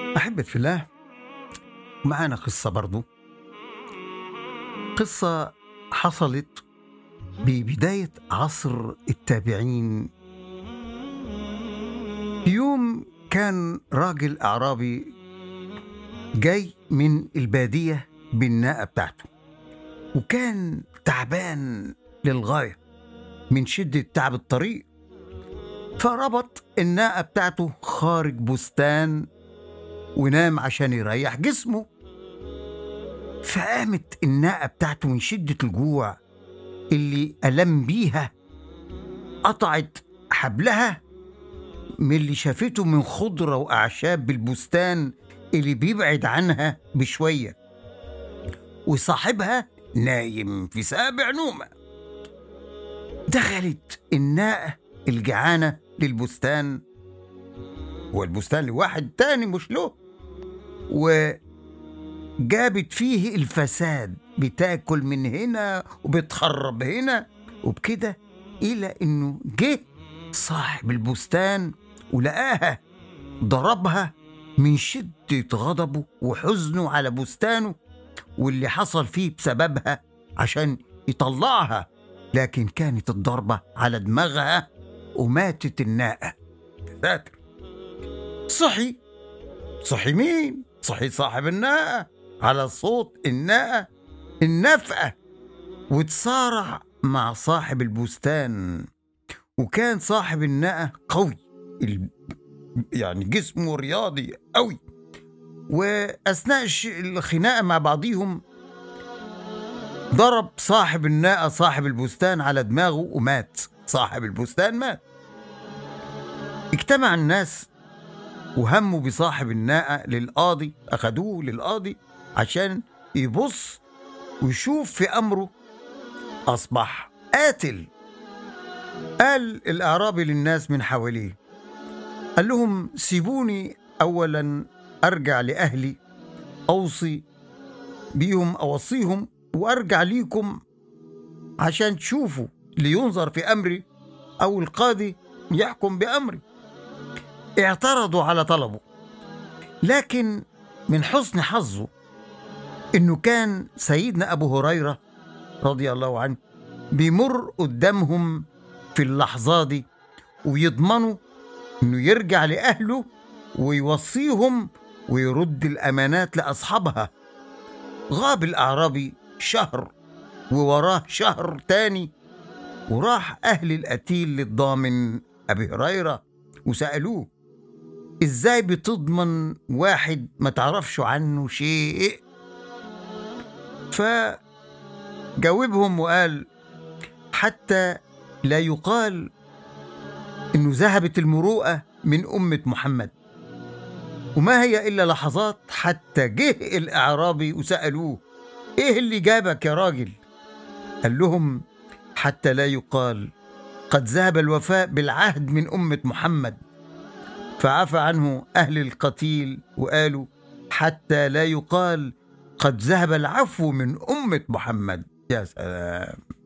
أحبة في الله معانا قصة برضو قصة حصلت ببداية عصر التابعين يوم كان راجل أعرابي جاي من البادية بالناقة بتاعته وكان تعبان للغاية من شدة تعب الطريق فربط الناقة بتاعته خارج بستان ونام عشان يريح جسمه فقامت الناقة بتاعته من شدة الجوع اللي ألم بيها قطعت حبلها من اللي شافته من خضرة وأعشاب بالبستان اللي بيبعد عنها بشوية وصاحبها نايم في سابع نومة دخلت الناقة الجعانة للبستان والبستان لواحد تاني مش له وجابت فيه الفساد بتاكل من هنا وبتخرب هنا وبكده إلى إنه جه صاحب البستان ولقاها ضربها من شدة غضبه وحزنه على بستانه واللي حصل فيه بسببها عشان يطلعها لكن كانت الضربة على دماغها وماتت الناقة ساتر صحي صحي مين؟ صحي صاحب الناقة على صوت الناقة النفقة وتصارع مع صاحب البستان وكان صاحب الناقة قوي ال- يعني جسمه رياضي قوي وأثناء الش- الخناقة مع بعضيهم ضرب صاحب الناقة صاحب البستان على دماغه ومات صاحب البستان مات اجتمع الناس وهموا بصاحب الناقة للقاضي أخدوه للقاضي عشان يبص ويشوف في أمره أصبح قاتل قال الأعرابي للناس من حواليه قال لهم سيبوني أولا أرجع لأهلي أوصي بيهم أوصيهم وأرجع ليكم عشان تشوفوا لينظر في أمري أو القاضي يحكم بأمري اعترضوا على طلبه لكن من حسن حظه انه كان سيدنا ابو هريره رضي الله عنه بيمر قدامهم في اللحظه دي ويضمنوا انه يرجع لاهله ويوصيهم ويرد الامانات لاصحابها غاب الاعرابي شهر ووراه شهر تاني وراح اهل القتيل للضامن ابي هريره وسالوه ازاي بتضمن واحد ما تعرفش عنه شيء فجاوبهم وقال حتى لا يقال انه ذهبت المروءه من امه محمد وما هي الا لحظات حتى جه الاعرابي وسالوه ايه اللي جابك يا راجل قال لهم حتى لا يقال قد ذهب الوفاء بالعهد من امه محمد فعفى عنه أهل القتيل وقالوا حتى لا يقال قد ذهب العفو من أمة محمد يا سلام